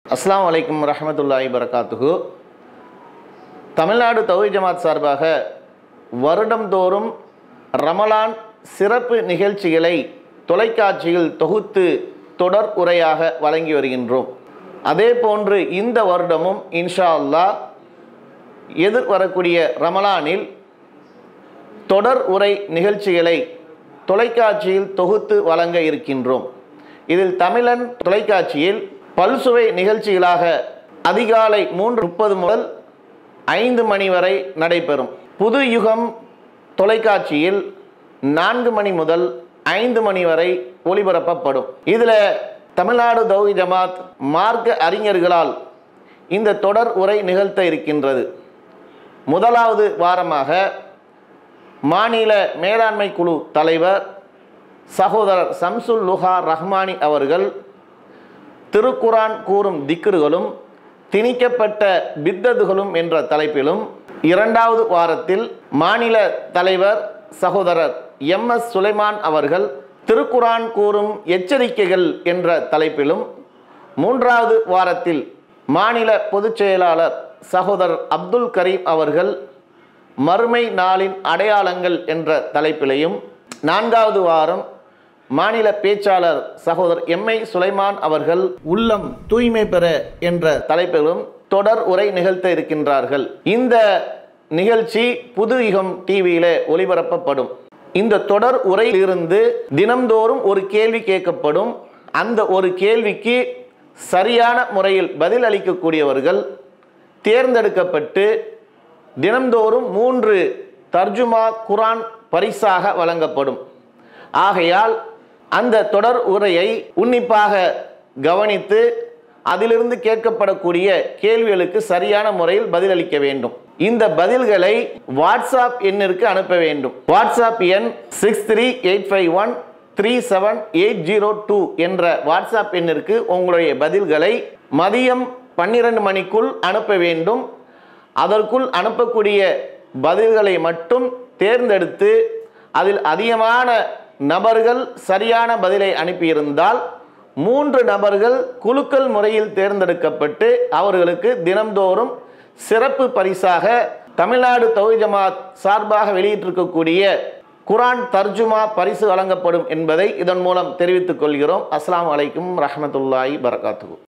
அஸ்ஸலாமு அலைக்கும் ரஹமத்துல்லாஹி வரகாத்துஹு தமிழ்நாடு தௌஹி ஜமாத் சார்பாக வருடந்தோறும் ரமலான் சிறப்பு நிகழ்ச்சிகளை தொலைக்காட்சியில் தொகுத்து தொடர் உரையாக வழங்கி வருகின்றோம் அதே போன்று இந்த வருடமும் இன்ஷா அல்லாஹ் எதிர் வரக்கூடிய ரமலானில் தொடர் உரை நிகழ்ச்சிகளை தொலைக்காட்சியில் தொகுத்து வழங்க இருக்கின்றோம் இதில் தமிழன் தொலைக்காட்சியில் பல்சுவை நிகழ்ச்சிகளாக அதிகாலை மூன்று முப்பது முதல் ஐந்து மணி வரை நடைபெறும் புது யுகம் தொலைக்காட்சியில் நான்கு மணி முதல் ஐந்து மணி வரை ஒளிபரப்பப்படும் இதில் தமிழ்நாடு தௌஹி ஜமாத் மார்க்க அறிஞர்களால் இந்த தொடர் உரை நிகழ்த்த இருக்கின்றது முதலாவது வாரமாக மாநில மேலாண்மை குழு தலைவர் சகோதரர் சம்சுல் லுஹா ரஹ்மானி அவர்கள் திருக்குரான் கூறும் திக்ருகளும் திணிக்கப்பட்ட பித்ததுகளும் என்ற தலைப்பிலும் இரண்டாவது வாரத்தில் மாநில தலைவர் சகோதரர் எம் எஸ் சுலைமான் அவர்கள் திருக்குரான் கூறும் எச்சரிக்கைகள் என்ற தலைப்பிலும் மூன்றாவது வாரத்தில் மாநில பொதுச் செயலாளர் சகோதரர் அப்துல் கரீம் அவர்கள் மறுமை நாளின் அடையாளங்கள் என்ற தலைப்பிலையும் நான்காவது வாரம் மாநில பேச்சாளர் சகோதரர் எம் ஐ சுலைமான் அவர்கள் உள்ளம் தூய்மை பெற என்ற தலைப்பிலும் தொடர் உரை நிகழ்த்த இருக்கின்றார்கள் இந்த நிகழ்ச்சி புது யுகம் டிவியில ஒளிபரப்பப்படும் இந்த தொடர் உரையிலிருந்து தினம்தோறும் ஒரு கேள்வி கேட்கப்படும் அந்த ஒரு கேள்விக்கு சரியான முறையில் பதில் அளிக்கக்கூடியவர்கள் தேர்ந்தெடுக்கப்பட்டு தினம்தோறும் மூன்று தர்ஜுமா குரான் பரிசாக வழங்கப்படும் ஆகையால் அந்த தொடர் உரையை உன்னிப்பாக கவனித்து அதிலிருந்து கேட்கப்படக்கூடிய கேள்விகளுக்கு சரியான முறையில் பதிலளிக்க வேண்டும் இந்த பதில்களை வாட்ஸ்அப் எண்ணிற்கு அனுப்ப வேண்டும் வாட்ஸ்அப் எண் six three eight five one three seven eight zero two என்ற வாட்ஸ்அப் எண்ணிற்கு உங்களுடைய பதில்களை மதியம் பன்னிரண்டு மணிக்குள் அனுப்ப வேண்டும் அதற்குள் அனுப்பக்கூடிய பதில்களை மட்டும் தேர்ந்தெடுத்து அதில் அதிகமான நபர்கள் சரியான பதிலை அனுப்பியிருந்தால் மூன்று நபர்கள் குலுக்கல் முறையில் தேர்ந்தெடுக்கப்பட்டு அவர்களுக்கு தினம்தோறும் சிறப்பு பரிசாக தமிழ்நாடு தௌஹி ஜமாத் சார்பாக வெளியிட்டிருக்கக்கூடிய குரான் தர்ஜுமா பரிசு வழங்கப்படும் என்பதை இதன் மூலம் தெரிவித்துக் கொள்கிறோம் அஸ்ஸலாமு அலைக்கும் ரஹமத்துல்லாஹி வரகாத்துஹு